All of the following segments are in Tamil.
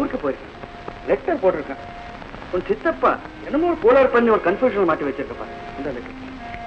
ஊருக்கு போயிருக்கேன் லெட்டர் போட்டிருக்கேன் உன் சித்தப்பா என்னமோ ஒரு கோளாறு பண்ணி ஒரு கன்ஃபியூஷன் மாட்டி வச்சிருக்கப்பா இந்த லெட்டர்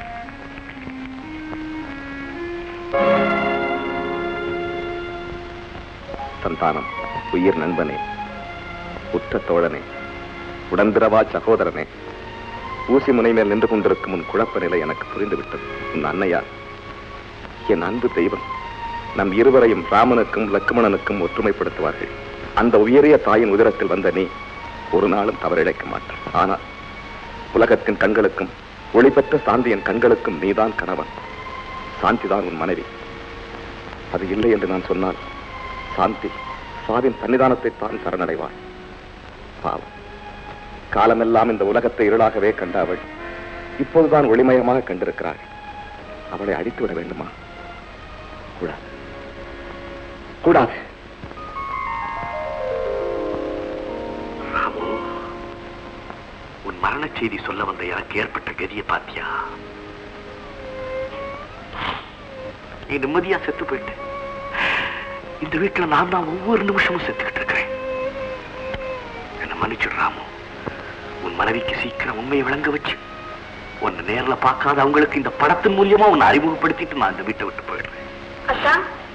சந்தானம் உயிர் நண்பனே உற்ற தோழனே உடன்பிறவா சகோதரனே ஊசி முனை மேல் நின்று கொண்டிருக்கும் உன் குழப்ப நிலை எனக்கு புரிந்துவிட்டது உன் அன்னையார் என் அன்பு தெய்வம் நம் இருவரையும் ராமனுக்கும் லக்குமணனுக்கும் ஒற்றுமைப்படுத்துவார்கள் அந்த உயரிய தாயின் உதிரத்தில் வந்த நீ ஒரு நாளும் தவறிழைக்க மாட்டார் ஆனால் உலகத்தின் கண்களுக்கும் ஒளிபெற்ற சாந்தியின் கண்களுக்கும் நீதான் கணவன் சாந்திதான் உன் மனைவி அது இல்லை என்று நான் சொன்னால் சாந்தி சாவின் சன்னிதானத்தை தான் சரணடைவாள் பாவம் காலமெல்லாம் இந்த உலகத்தை இருளாகவே கண்ட அவள் இப்போதுதான் ஒளிமயமாக கண்டிருக்கிறாள் அவளை அழித்து விட வேண்டுமா கூடாது கூடாது ராமு உன் மரண செய்தி சொல்ல வந்த எனக்கு ஏற்பட்ட கதியை பாத்தியா நீ நிம்மதியா செத்து போயிட்ட இந்த வீட்டுல நான் தான் ஒவ்வொரு நிமிஷமும் செத்துக்கிட்டு இருக்கிறேன் என்ன மன்னிச்சிடு ராமு உன் மனைவிக்கு சீக்கிரம் உண்மையை விளங்க வச்சு உன்னை நேர்ல பார்க்காத அவங்களுக்கு இந்த படத்தின் மூலியமா உன்னை அறிமுகப்படுத்திட்டு நான் இந்த வீட்டை விட்டு போயிடுறேன் அத்தா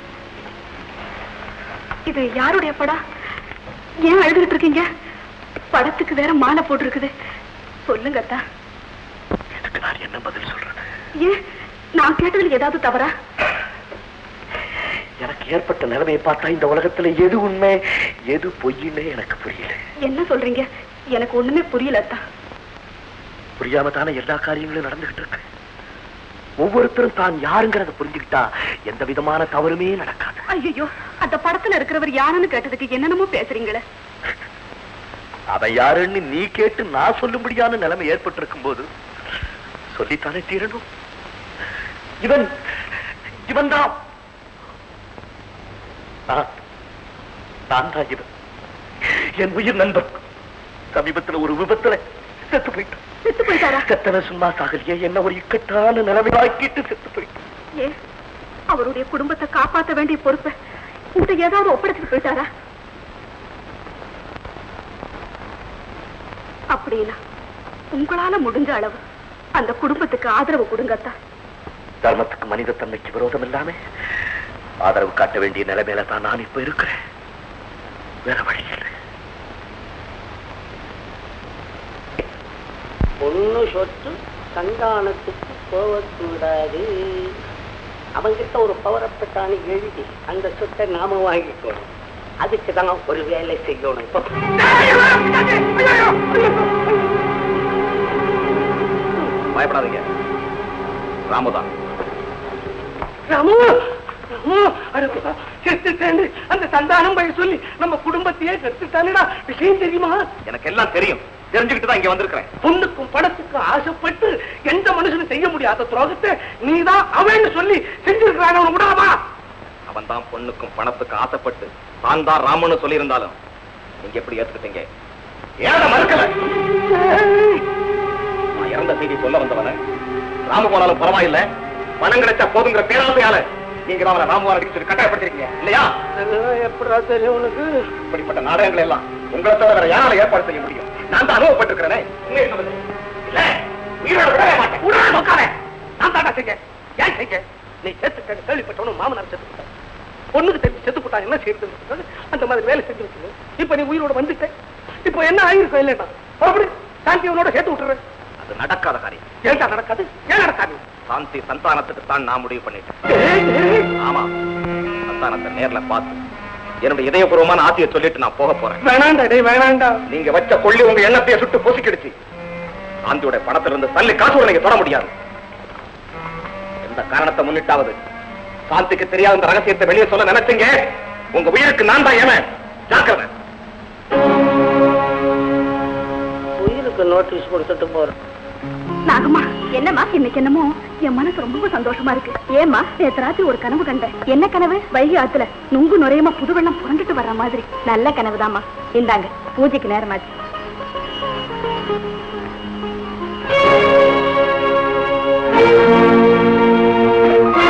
இது யாருடைய படம் ஏன் அழுதுகிட்டு இருக்கீங்க படத்துக்கு வேற மாலை போட்டிருக்குது சொல்லுங்க அத்தா இதுக்கு நான் என்ன பதில் சொல்றது ஏன் நான் கேட்டதுல ஏதாவது தவறா எனக்கு ஏற்பட்ட நிலைமையை பார்த்தா இந்த உலகத்துல எது உண்மை எது பொய்யுன்னே எனக்கு புரியல என்ன சொல்றீங்க எனக்கு ஒண்ணுமே புரியல அத்தா புரியாம தானே எல்லா காரியங்களும் நடந்துகிட்டு இருக்கு ஒவ்வொருத்தரும் தான் யாருங்கிறத புரிஞ்சுக்கிட்டா எந்த விதமான தவறுமே நடக்காது ஐயோ அந்த படத்துல இருக்கிறவர் யாருன்னு கேட்டதுக்கு என்னென்னமோ பேசுறீங்களே அவன் யாருன்னு நீ கேட்டு நான் சொல்லும்படியான நிலைமை ஏற்பட்டிருக்கும் போது சொல்லித்தானே தீரணும் இவன் இவன் தான் நான் தான் இவன் என் உயிர் நண்பன் சமீபத்துல ஒரு விபத்துல செத்து போயிட்டான் செத்து போயிட்டாரா செத்தவ சும்மா சாகலையே என்ன ஒரு இக்கட்டான நிலைமையாக்கிட்டு செத்து போயிட்டான் ஏன் அவருடைய குடும்பத்தை காப்பாத்த வேண்டிய பொறுப்பை உங்கள்கிட்ட ஏதாவது ஒப்படைச்சிட்டு போயிட்டாரா அப்படின்னா உங்களால முடிஞ்ச அளவு அந்த குடும்பத்துக்கு ஆதரவு கொடுங்கத்தா தர்மத்துக்கு மனித தன்மைக்கு விரோதம் இல்லாம ஆதரவு காட்ட வேண்டிய நிலைமையில தான் நான் இப்ப இருக்கிறேன் வேற வழி இல்லை பொண்ணு சொத்து சந்தானத்துக்கு போகக்கூடாது அவங்கிட்ட ஒரு பவரப்பட்டானு எழுதி அந்த சொத்தை நாம வாங்கிக்கணும் அதுக்கு தான் ஒரு வேலை செய்யணும் இப்போ பயப்படாதீங்க ராமுதான் ராமு ராமு அட செத்துட்டேன்னு அந்த சந்தானம் போய் சொல்லி நம்ம குடும்பத்தையே செத்துட்டானுடா விஷயம் தெரியுமா எனக்கு எல்லாம் தெரியும் தெரிஞ்சுக்கிட்டு தான் இங்க வந்திருக்கிறேன் பொண்ணுக்கும் படத்துக்கும் ஆசைப்பட்டு எந்த மனுஷனும் செய்ய முடியாத துரோகத்தை நீதான் அவன்னு சொல்லி செஞ்சிருக்கிறான் அவனை விடாமா அவன் தான் பொண்ணுக்கும் பணத்துக்கு ஆசைப்பட்டு தான் தான் ராமன்னு சொல்லியிருந்தாலும் நீங்க எப்படி ஏத்துக்கிட்டீங்க ஏன் மறுக்கல நான் இறந்த செய்தி சொல்ல வந்தவன ராம போனாலும் பரவாயில்ல பணம் கிடைச்சா போதுங்கிற பேராசையால நீங்க தான் அவனை ராமவான் அடிக்க சொல்லி கட்டாயப்படுத்திருக்கீங்க இல்லையா எப்படா தெரியும் உனக்கு இப்படிப்பட்ட நாடகங்கள் எல்லாம் உங்களை தவிர வேற யாரால ஏற்பாடு செய்ய முடியும் நான் தான் அனுபவப்பட்டிருக்கிறேனே உண்மையை சொல்லுங்க இல்ல உயிரோட விடவே மாட்டேன் உடனே நோக்காத நான் தாண்டா செய்ய ஏன் செய்ய நீ செத்து கேள்விப்பட்டவனும் மாமனார் செத்து போட்டான் பொண்ணுக்கு தெரிஞ்சு செத்து போட்டான் என்ன செய்யறது அந்த மாதிரி வேலை செஞ்சு வச்சு இப்ப நீ உயிரோட வந்துட்ட இப்போ என்ன ஆயிருக்கும் இல்லைன்னா அப்படி சாந்தி அவனோட சேர்த்து விட்டுறேன் அது நடக்காத காரியம் ஏன்டா நடக்காது ஏன் நடக்காது சாந்தி சந்தானத்துக்கு தான் நான் முடிவு பண்ணிட்டேன் ஏய், ஏய், ஆமா சந்தானத்தை நேர்ல பார்த்து என்னுடைய இதயபூர்வமான ஆசையை சொல்லிட்டு நான் போக போறேன் வேணாண்டா டேய் வேணாண்டா நீங்க வச்ச கொள்ளி உங்க எண்ணத்தையே சுட்டு பொசுக்கிடுச்சு சாந்தியோட பணத்துல இருந்து தள்ளி காசு கூட நீங்க தொட முடியாது எந்த காரணத்தை முன்னிட்டாவது சாந்திக்கு தெரியாத இந்த ரகசியத்தை வெளியே சொல்ல நினைச்சீங்க உங்க உயிருக்கு நான் தான் ஏமன் ஜாக்கிரதை உயிருக்கு நோட்டீஸ் கொடுத்துட்டு போறேன் நாகம்மா என்னம்மா இன்னைக்கு என்னமோ என் மனசு ரொம்ப சந்தோஷமா இருக்கு ஏம்மா நேத்து ராத்திரி ஒரு கனவு கண்டேன் என்ன கனவு வைகை ஆத்துல நுங்கு நுரையமா புது வெள்ளம் புரண்டுட்டு வர்ற மாதிரி நல்ல கனவுதாம்மா இந்தாங்க பூஜைக்கு நேரமாச்சு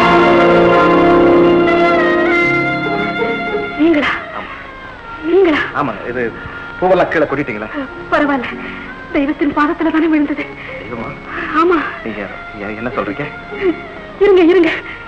நீங்களா நீங்களா ஆமா இது பூவெல்லாம் கீழே கொட்டிட்டீங்களா பரவாயில்ல தெய்வத்தின் பாதத்துல தானே விழுந்தது தெய்வமா ஆமா நீங்க எ- என்ன சொல்றீங்க இருங்க இருங்க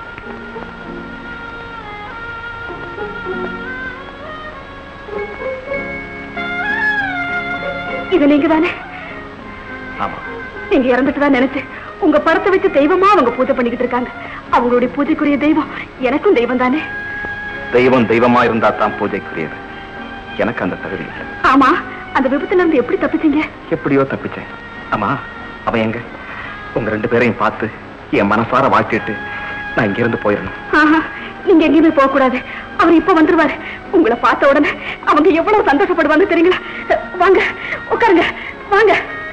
இது நீங்க தானே ஆமா நீங்க இறந்துட்டு தான் நினைச்சு உங்க படத்தை வச்சு தெய்வமா அவங்க பூஜை பண்ணிக்கிட்டு இருக்காங்க அவங்களுடைய பூஜைக்குரிய தெய்வம் எனக்கும் தெய்வம் தானே தெய்வம் தெய்வமா இருந்தா தான் பூஜைக்குரியது எனக்கு அந்த தகுதி இல்லை ஆமா அந்த விபத்துல இருந்து எப்படி தப்பிச்சீங்க எப்படியோ தப்பிச்சேன் ஆமா அவன் எங்க உங்க ரெண்டு பேரையும் பார்த்து என் மனசார வாழ்த்திட்டு நான் இங்க இருந்து போயிடணும் ஆஹா நீங்க எங்கேயுமே போக கூடாது அவர் இப்ப வந்துருவாரு உங்களை பார்த்த உடனே அவங்க எவ்வளவு சந்தோஷப்படுவாங்க தெரியுங்களா வாங்க உட்காருங்க வாங்க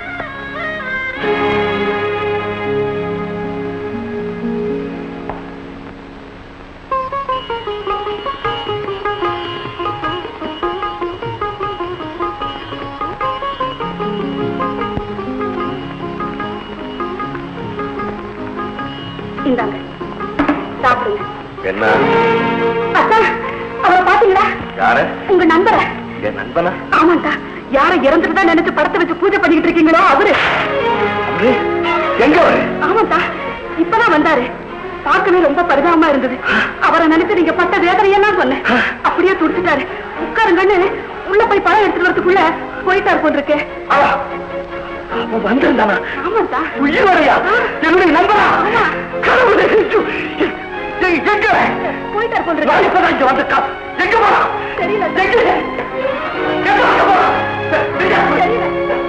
இந்தாங்க சாப்பிடுங்க என்ன அத்தா அவரை பாத்தீங்களா யாரு உங்க நண்பரை என் நண்பனா ஆமாண்டா யார இறந்துட்டு நினைச்சு படத்தை வச்சு பூஜை பண்ணிக்கிட்டு இருக்கீங்களோ அவரு அவரு? எங்க அவரு? ஆமாண்டா இப்பதான் வந்தாரு பார்க்கவே ரொம்ப பரிதாபமா இருந்தது அவரை நினைச்சு நீங்க பட்ட வேதனையெல்லாம் சொன்னேன் அப்படியே துடிச்சிட்டாரு உட்காருங்கன்னு உள்ள போய் பழம் எடுத்துட்டு வரதுக்குள்ள போயிட்டாரு போன்றிருக்கே ஆ, அவன் வந்திருந்தானா ஆமாண்டா உயிரோடையா என்னுடைய நண்பனா ஆமா. கடவுளே ஐயோ, எ- எ- எங்க போயிட்டாரு நான் போன்றிருக்கேன் இப்பதான் இங்க வந்திருக்கான் எங்க போறான் தெரியல எங்க எங்க எங்க போறான் எங்க? தெரியல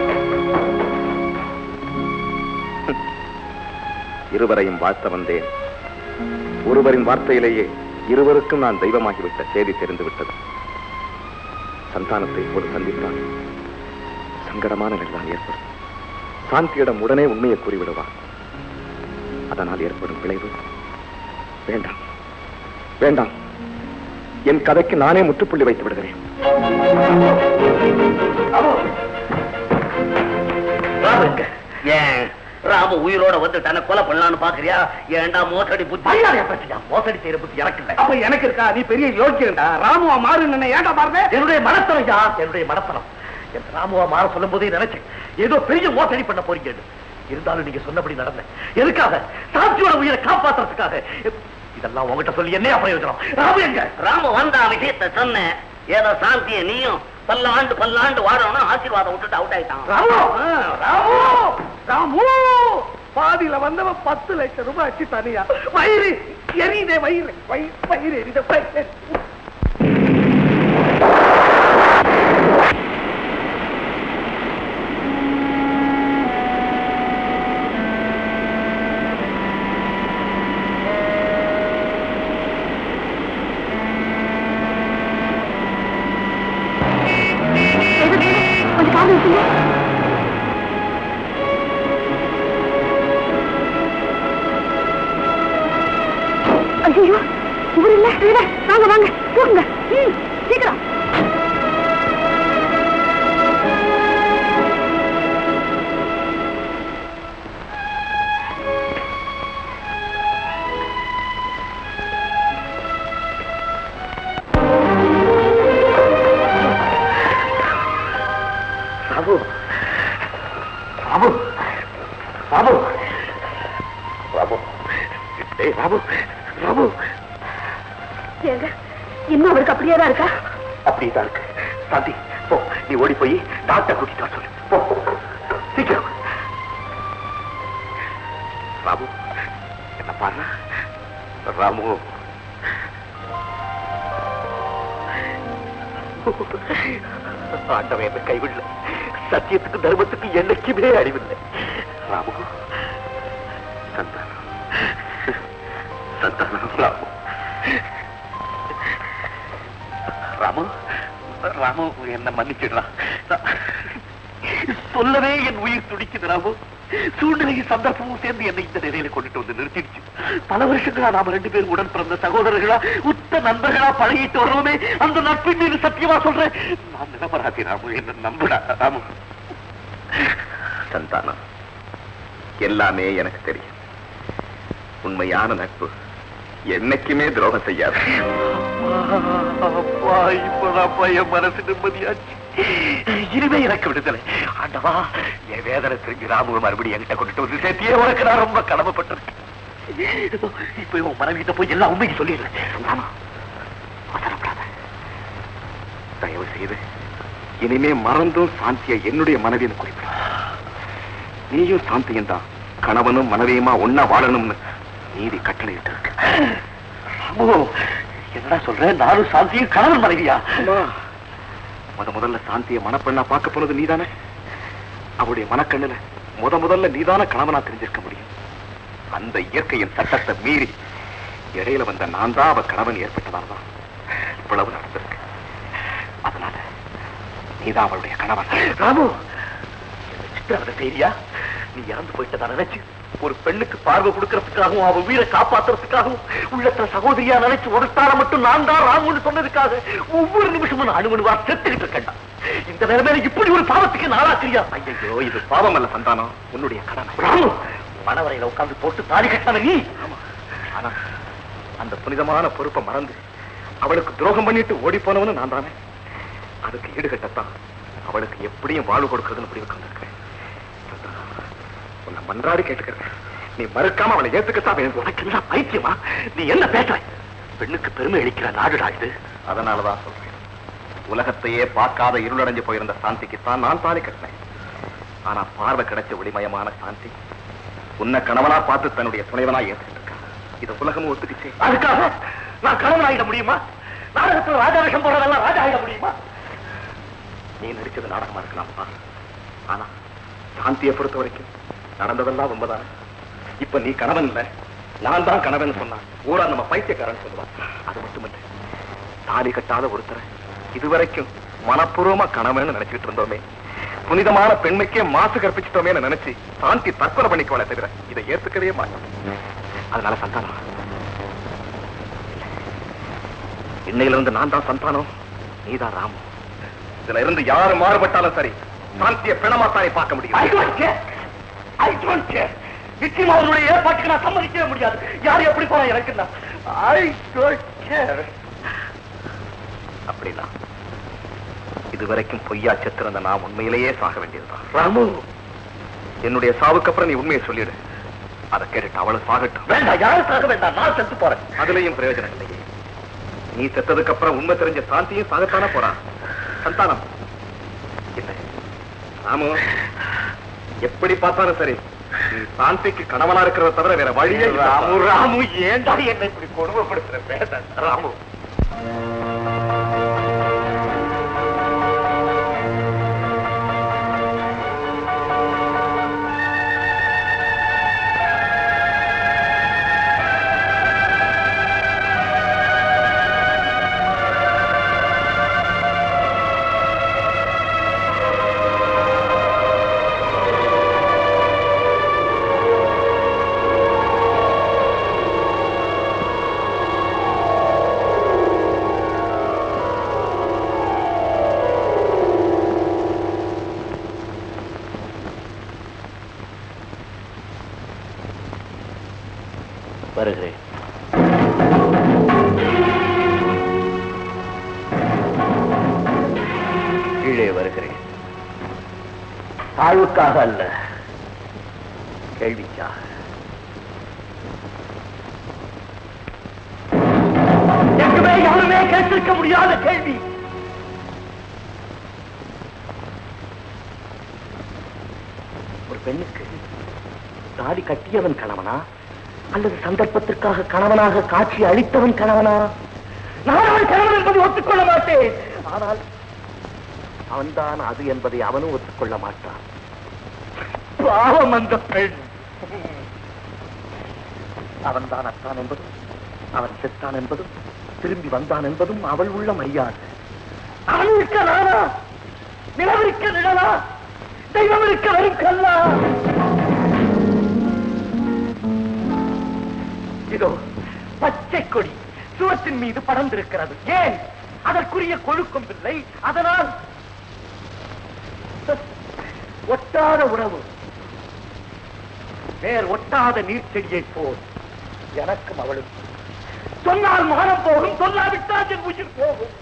இருவரையும் வாழ்த்த வந்தேன் ஒருவரின் வார்த்தையிலேயே இருவருக்கும் நான் தெய்வமாகிவிட்ட செய்தி தெரிந்து விட்டது சந்தானத்தை இப்போது சந்தித்தான் சங்கடமான நிலைதான் ஏற்படும் சாந்தியிடம் உடனே உண்மையை கூறிவிடுவான் அதனால் ஏற்படும் விளைவு வேண்டாம் வேண்டாம் என் கதைக்கு நானே முற்றுப்புள்ளி வைத்து விடுகிறேன் ராமு எங்க? ஏன் ராமு உயிரோட வந்துட்டான கொலை பண்ணலாம்னு பாக்குறியா ஏன்டா மோசடி புத்தி மரியாதையா பேசுடா. மோசடி செய்யற புத்தி எனக்கு இல்ல அப்ப எனக்கு இருக்கா நீ பெரிய யோக்கியன்டா ராமுவா மாறு என்ன ஏன்டா பாருங்க என்னுடைய மனத்தனம் யா என்னுடைய மனத்தனம் என் ராமுவா மாற சொல்லும் போதே நினைச்சேன் ஏதோ பெரிய மோசடி பண்ண போறீங்க இருந்தாலும் நீங்க சொன்னபடி நடந்தேன் எதுக்காக சாட்சியோட உயிரை காப்பாத்துறதுக்காக இதெல்லாம் உங்ககிட்ட சொல்லி என்ன பிரயோஜனம் ராமு எங்க ராமு வந்த விஷயத்த சொன்னேன் ஏதோ சாந்திய நீயும் பல்லாண்டு பல்லாண்டு வாழணும் ஆசீர்வாதம் விட்டுட்டு அவுட் ஆயிட்டான் ராமு ஆ, ராமு ராமு பாதியில வந்தவன் பத்து லட்சம் ரூபாய் வச்சு தனியா வயிறு எரியுதே வயிறு வயிறு வயிறு எரியுதே வயிறு கொஞ்சம் காலம் வச்சுங்க ஐயோ இவர் இல்ல இல்ல வாங்க வாங்க தூக்குங்க ம், சீக்கிரம் ராமு ராமு ராமு ராமு ஏய் ராமு ராமு ஏங்க இன்னும் அவருக்கு அப்படியே தான் இருக்கா அப்படிதான் இருக்கு சாந்தி போ நீ ஓடி போய் டாக்டர் கூட்டிட்டு வர சொல்லு போ சீக்கிரம் ராமு என்ன பாரு ராமு ஆண்டவன் என்ன கைவிடல சத்தியத்துக்கு தர்மத்துக்கு என்னைக்குமே அழிவில்லை ராமு சந்தானம் சந்தானம் ராமு ராமு ராமு என்ன மன்னிச்சிடலாம் சொல்லவே என் உயிர் துடிக்குது ராமு சூழ்நிலையும் சந்தர்ப்பமும் சேர்ந்து என்னை இந்த நிலையில கொண்டுட்டு வந்து நிறுத்திடுச்சு பல வருஷங்களா நாம ரெண்டு பேரும் உடன் பிறந்த சகோதரர்களா உத்த நண்பர்களா பழகிட்டு வர்றோமே அந்த நட்பின் மீது சத்தியமா சொல்றேன் நான் நிலமராதி ராமு என்ன நம்புடா ராமு சந்தானம் எல்லாமே எனக்கு தெரியும் உண்மையான நட்பு என்னைக்குமே துரோகம் செய்யாது அப்பா இப்பதான்ப்பா என் மனசு நிம்மதியாச்சு இனிமே எனக்கு விடுதலை ஆண்டவா என் வேதனை தெரிஞ்சு ராமுவ மறுபடியும் என்கிட்ட கொண்டுட்டு வந்து சேர்த்தியே உனக்கு நான் ரொம்ப கடமைப்பட்டிருக்கேன் இப்ப உன் மனைவிட்ட போய் எல்லா உண்மைக்கு சொல்லிடுறேன் ஆமா அவசரப்படாத தயவு செய்து இனிமே மறந்தும் சாந்தியை என்னுடைய மனைவின்னு குறிப்பிட நீயும் சாந்தியும் தான் கணவனும் மனைவியுமா ஒன்னா வாழணும்னு நீதி கட்டளையிட்டு இருக்கு ராமு என்னடா சொல்ற நானும் சாந்தியும் கணவன் மனைவியா முத முதல்ல சாந்தியை மணப்பெண்ணா பார்க்க போனது நீதானே அவளுடைய மனக்கண்ணுல முத முதல்ல நீதான கணவனா தெரிஞ்சிருக்க முடியும் அந்த இயற்கையின் சட்டத்தை மீறி இடையில வந்த நான் தான் அவ கணவன் ஏற்பட்டதால்தான் இவ்வளவு நடந்திருக்கு அதனால நீதான் அவளுடைய கணவன் ராமு என்ன சித்திரவதை செய்தியா நீ இறந்து போயிட்டதா நினைச்சு ஒரு பெண்ணுக்கு பார்வை கொடுக்கறதுக்காகவும் அவ உயிரை காப்பாத்துறதுக்காகவும் உள்ளத்துல சகோதரியா நினைச்சு ஒரு தாரம் மட்டும் நான் தான் ராமுன்னு சொன்னதுக்காக ஒவ்வொரு நிமிஷமும் நான் அணுமணுவா செத்துக்கிட்டு இருக்கேன்டா இந்த நிலைமையில இப்படி ஒரு பாவத்துக்கு நாளாக்கிறியா ஐயோ இது பாவம் அல்ல சந்தானம் உன்னுடைய கடமை ராமு மனவரையில உட்கார்ந்து போட்டு தாலி கட்டினவன் நீ ஆனா அந்த புனிதமான பொறுப்பை மறந்து அவளுக்கு துரோகம் பண்ணிட்டு ஓடி போனவனு நான் தானே அதுக்கு ஈடுகட்டத்தான் அவளுக்கு எப்படியும் வாழ்வு கொடுக்கறதுன்னு முடிவு வந்திருக்கிறேன் உன்னை மன்றாடி கேட்டுக்கிறேன் நீ மறுக்காம அவளை ஏத்துக்கத்தான் வேணும் உனக்கு என்ன பைத்தியமா நீ என்ன பேசுற பெண்ணுக்கு பெருமை அளிக்கிற நாடுடா இது அதனாலதான் சொல்றேன் உலகத்தையே பார்க்காத இருளடைஞ்சு போயிருந்த சாந்திக்குத்தான் நான் தாலி கட்டினேன் ஆனா பார்வை கிடைச்ச ஒளிமயமான சாந்தி உன்னை கணவனா பார்த்து தன்னுடைய துணைவனா ஏத்துக்கிட்டு இருக்கா இதை உலகமும் ஒத்துக்குச்சு அதுக்காக நான் கணவன் ஆயிட முடியுமா நாடகத்துல ராஜா வேஷம் போறதெல்லாம் ராஜா ஆயிட முடியுமா நீ நடிச்சது நாடகமா இருக்கலாம்ப்பா ஆனா சாந்தியை பொறுத்த வரைக்கும் நடந்ததெல்லாம் உண்மைதான் இப்ப நீ கணவன் இல்ல நான் தான் கணவன் சொன்னான் ஊரா நம்ம பைத்தியக்காரன் சொல்லுவான் அது மட்டுமல்ல தாலி கட்டாத ஒருத்தரை இதுவரைக்கும் மனப்பூர்வமா கணவன் நினைச்சிட்டு இருந்தோமே புனிதமான பெண்மைக்கே மாசு கற்பிச்சிட்டோமே நினைச்சு சாந்தி தற்கொலை பண்ணிக்கோளே தவிர இதை ஏத்துக்கவே மாட்டேன் அதனால சந்தானம் இன்னையில இருந்து நான் தான் சந்தானம் நீதான் ராமு இதுல இருந்து யாரு மாறுபட்டாலும் சரி சாந்திய பிணமாத்தானை பார்க்க I முடியும் don't care. I don't care. நிச்சயமா அவருடைய ஏற்பாட்டுக்கு நான் சம்மதிக்கவே முடியாது யார் எப்படி போனா எனக்கு என்ன? I don't care. அப்படின்னா இதுவரைக்கும் பொய்யா செத்திருந்த நான் உண்மையிலேயே சாக வேண்டியதுதான் ராமு என்னுடைய சாவுக்கு அப்புறம் நீ உண்மையை சொல்லிடு அதை கேட்டுட்டு அவளை சாகட்டும் வேண்டாம் யாரும் சாக வேண்டாம் நான் செத்து போறேன் அதுலயும் பிரயோஜனம் இல்லையே நீ செத்ததுக்கு அப்புறம் உண்மை தெரிஞ்ச சாந்தியும் சாகத்தானே போறான் சந்தானம் இல்லை ராமு எப்படி பார்த்தாலும் சரி நீ சாந்திக்கு கணவனா இருக்கிறத தவிர வேற வழியே இல்ல. ராமு ராமு ஏன்டா என்ன இப்படி கொடுமைப்படுத்துற வேண்டாம் ராமு வருகிறேன் கீழே வருகிறேன் தாழ்வுக்காக அல்ல கேள்விக்காக எங்குமே யாருமே கேட்டிருக்க முடியாத கேள்வி ஒரு பெண்ணுக்கு தாடி கட்டியவன் கணவனா அல்லது சந்தர்ப்பத்திற்காக கணவனாக காட்சி அளித்தவன் கணவனா நான் அவன் கணவன் என்பதை ஒத்துக்கொள்ள மாட்டேன் ஆனால் அவன்தான் அது என்பதை அவனும் ஒத்துக்கொள்ள மாட்டான் பாவம் அந்த பெண் அவன்தான் அத்தான் என்பதும் அவன் செத்தான் என்பதும் திரும்பி வந்தான் என்பதும் அவள் உள்ள மரியாதை அவன் இருக்க நானா நிலவிருக்க நிழலா தெய்வம் இருக்க வரும் கல்லா இதோ பச்சை கொடி சுவத்தின் மீது படர்ந்திருக்கிறது ஏன் அதற்குரிய கொழுக்கொம்பில்லை அதனால் ஒட்டாத உறவு வேர் ஒட்டாத நீர்ச்செடியை போல் எனக்கும் அவளுக்கும் சொன்னால் மானம் போகும் சொல்லாவிட்டால் என் உயிர் போகும்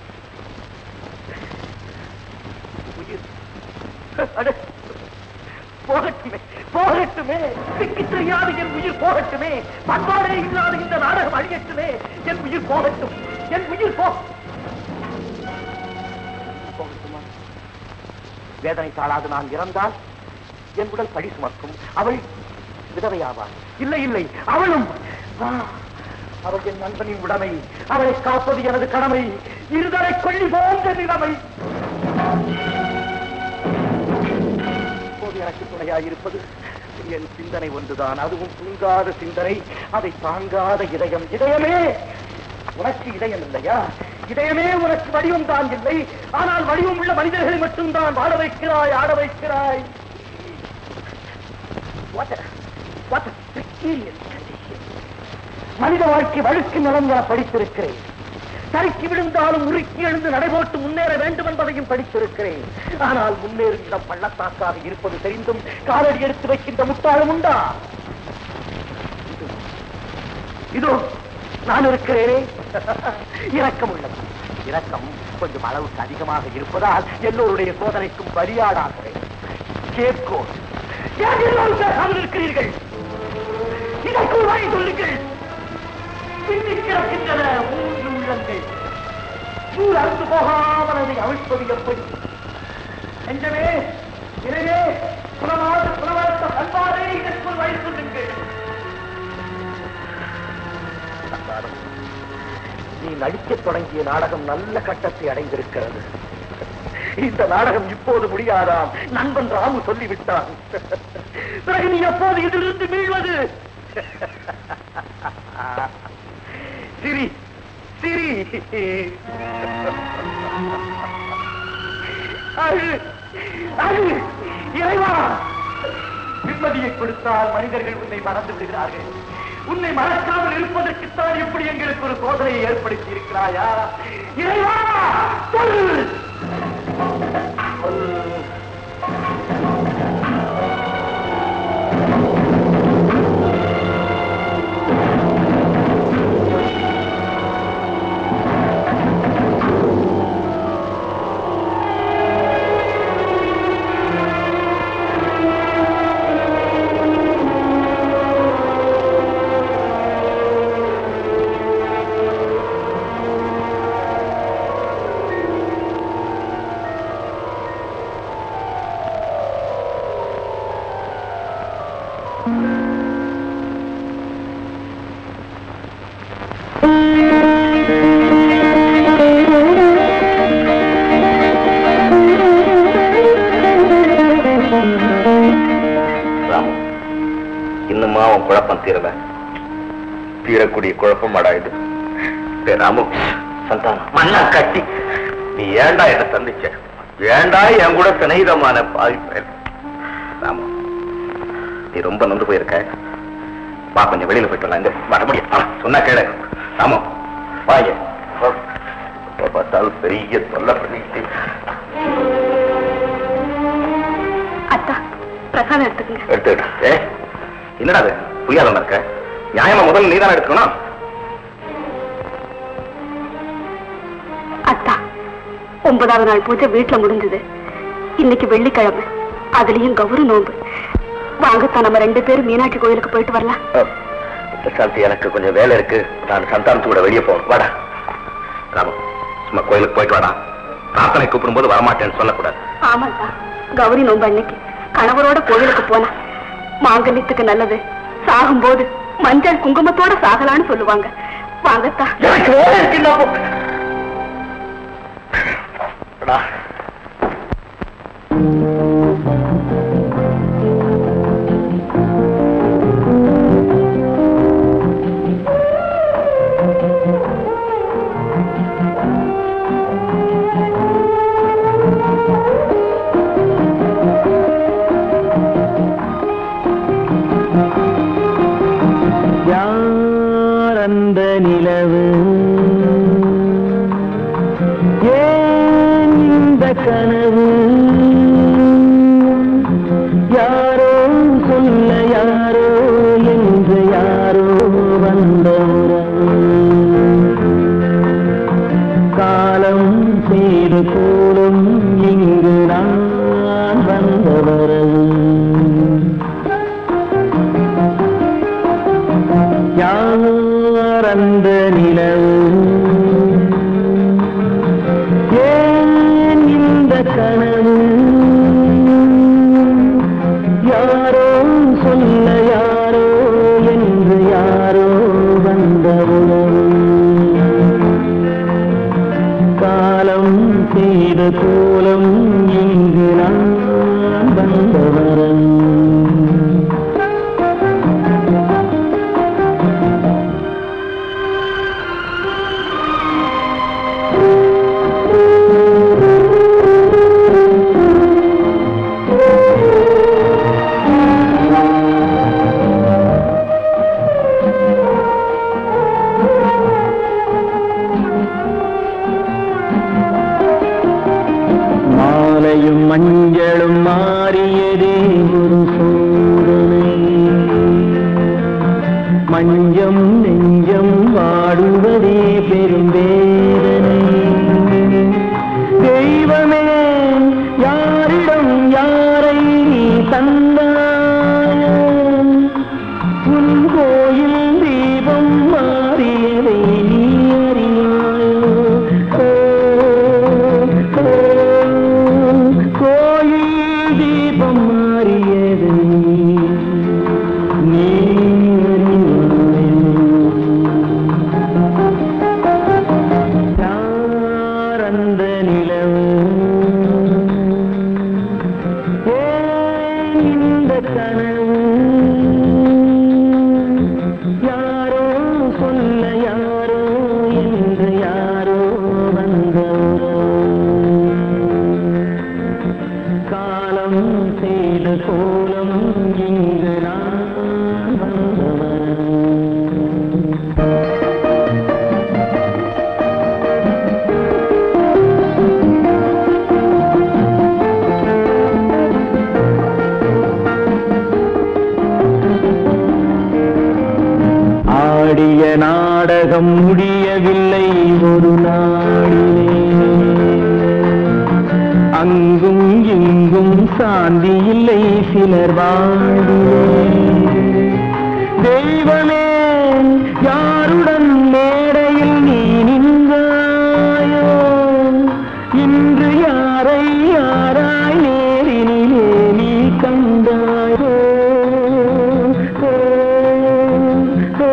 உயிர் அட, போகட்டுமே போகட்டுமே திக்கு தெரியாத என் உயிர் போகட்டுமே பண்பாடே இல்லாத இந்த நாடகம் அழியட்டுமே என் உயிர் போகட்டும் என் உயிர் போ போகட்டுமா வேதனை தாழாது நான் இறந்தால் என் உடல் பழி சுமக்கும் அவள் விதவையாவாள் இல்லை இல்லை அவளும் ஆ, அவள் என் நண்பனின் உடைமை அவளை காப்பது எனது கடமை இருதலை கொள்ளி போன்ற நிலைமை இப்போது எனக்கு துணையாயிருப்பது என் சிந்தனை ஒன்றுதான் அதுவும் தூங்காத சிந்தனை அதை தாங்காத இதயம் இதயமே உனக்கு இதயம் இல்லையா இதயமே உனக்கு வடிவம் தான் இல்லை ஆனால் வடிவம் உள்ள மனிதர்களை மட்டும்தான் வாழ வைக்கிறாய் ஆட வைக்கிறாய் What a- what a precarious condition. மனித வாழ்க்கை வழுக்கு நிலம் என படித்திருக்கிறேன் தடுக்கி விழுந்தாலும் உருக்கி எழுந்து நடைபோட்டு முன்னேற வேண்டும் என்பதையும் படித்திருக்கிறேன் ஆனால் முன்னேறும் இடம் பள்ளத்தாக்காக இருப்பது தெரிந்தும் காலடி எடுத்து வைக்கின்ற முட்டாளும் உண்டா இதோ நான் இருக்கிறேனே இரக்கம் உள்ளது இரக்கம் கொஞ்சம் அளவுக்கு அதிகமாக இருப்பதால் எல்லோருடைய சோதனைக்கும் பலியாடாகிறேன் கேட்கோம் ஏன் எல்லோரும் பேசாமல் இருக்கிறீர்கள் இதற்கு ஒரு வழி சொல்லுங்கள் பின்னி கிடக்கின்றன மூன்று உள்ளங்கள் சூழ் அறுந்து போகாமல் அதை அவிழ்ப்பது எப்படி நெஞ்சமே எனவே புலமாத புலவர்த்த பண்பாடே இதற்குள் வழி சொல்லுங்கள் அன்பாரம், நீ நடிக்கத் தொடங்கிய நாடகம் நல்ல கட்டத்தை அடைந்திருக்கிறது இந்த நாடகம் இப்போது முடியாதாம் நண்பன் ராமு சொல்லிவிட்டான் பிறகு நீ எப்போது இதிலிருந்து மீள்வது சிரி சிரி அழு அழு இறைவா நிம்மதியை கொடுத்தால் மனிதர்கள் உன்னை மறந்து விடுகிறார்கள் உன்னை மறக்காமல் இருப்பதற்குத்தான் எப்படி எங்களுக்கு ஒரு சோதனையை ஏற்படுத்தி இருக்கிறாயா இறைவா சொல் சொல். ராமு இன்னுமா அவன் குழப்பம் தீரல தீரக்கூடிய குழப்பம் அடா இது டேய் ராமு சந்தானம் மண்ணா கட்டி நீ ஏன்டா என்ன சந்திச்ச ஏன்டா என் கூட சிநேகிதமான பாவி பயல் ராமு நீ ரொம்ப நொந்து போயிருக்க வா கொஞ்சம் வெளியில போயிட்டு வரலாம் இந்த வர முடியும் வா, சொன்னா கேளு ராமு வாங்க எப்ப பார்த்தாலும் பெரிய தொல்லை பண்ணிட்டு அத்தா பிரசாதம் எடுத்துக்கங்க எடுத்துக்கிட்டு ஏ என்னடா அது புரியாதவன இருக்க நியாயமா முதல்ல நீதானே எடுத்துக்கணும் அத்தா ஒன்பதாவது நாள் பூஜை வீட்டுல முடிஞ்சது இன்னைக்கு வெள்ளிக்கிழமை அதுலயும் கௌரி நோன்பு வாங்கத்தான் நம்ம ரெண்டு பேரும் மீனாட்சி கோயிலுக்கு போயிட்டு வரலாம் பிரசாந்தி எனக்கு கொஞ்சம் வேலை இருக்கு நான் சந்தானத்து கூட வெளியே போகணும் வாடா ராமு சும்மா கோயிலுக்கு போயிட்டு வாடா பிரார்த்தனை கூப்பிடும்போது வரமாட்டேன்னு சொல்லக்கூடாது ஆமாத்தா கௌரி நோன்பு அன்னைக்கு கணவரோட கோயிலுக்கு போனா மாங்கல்யத்துக்கு நல்லது சாகும்போது மஞ்சள் குங்குமத்தோட சாகலான்னு சொல்லுவாங்க வாங்கத்தா எனக்கு வேலை இருக்குன்னா போ. அடா. யார் அந்த நிலவு ஏன் இந்த கனவு யாரோ சொல்ல யாரோ என்று யாரோ வந்த உறவு கனவு யாரோ சொல்ல யாரோ என்று யாரோ வந்த உணவு காலம் செய்த கோலம் இங்கு நான் வந்தவரன் மாலையும் மஞ்சளும் மாறியதே ஒரு சோதனை மஞ்சம் நெஞ்சம் வாடுவதே பெரும் வேதனை தெய்வமே யாரிடம் யாரை நீ தந்தாயோ உன் கோயில் தீபம் மாறியதை நீ அறியாயோ ஓ, ஓ, கோயில் தீபம் மாறியதை நீ அறியாயோ யார் அந்த நிலவு ஏன் இந்த கனவு யாரோ சொல்ல யாரோ என்று யாரோ வந்த காலம் செய்த கோலம் இங்கு நான் வந்தவன் ஆடிய நாடகம் முடியவில்லை ஒரு நாளிலே அங்கும் இங்கும் சாந்தி இல்லை சிலர் வாழ்விலே தெய்வமே யாருடன் மேடையில் நீ நின்றாயோ இன்று யாரை யாராய் நேரினிலே நீ கண்டாயோ ஓ, ஓ,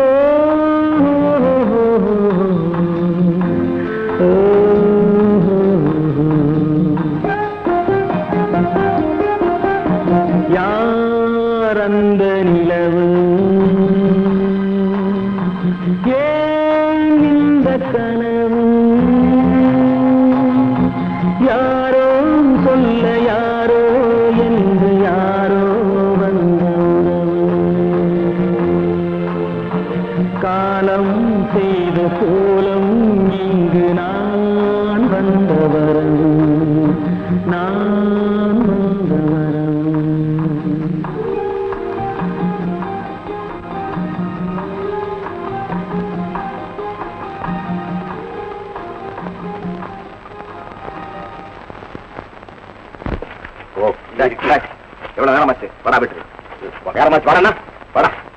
ஓ, யார் அந்த நிலவு ஏன் இந்த கனவு யாரோ சொல்ல யாரோ என்று யாரோ வந்த உறவு காலம் செய்த கோலம் இங்கு நான் வந்தவரன் நான் வந்தவரன் ஓ இந்தாடி, இந்தாடி. எவ்வளவு நேரமாச்சு வரா விட்டு நேரமாச்சு வரேன்னா வர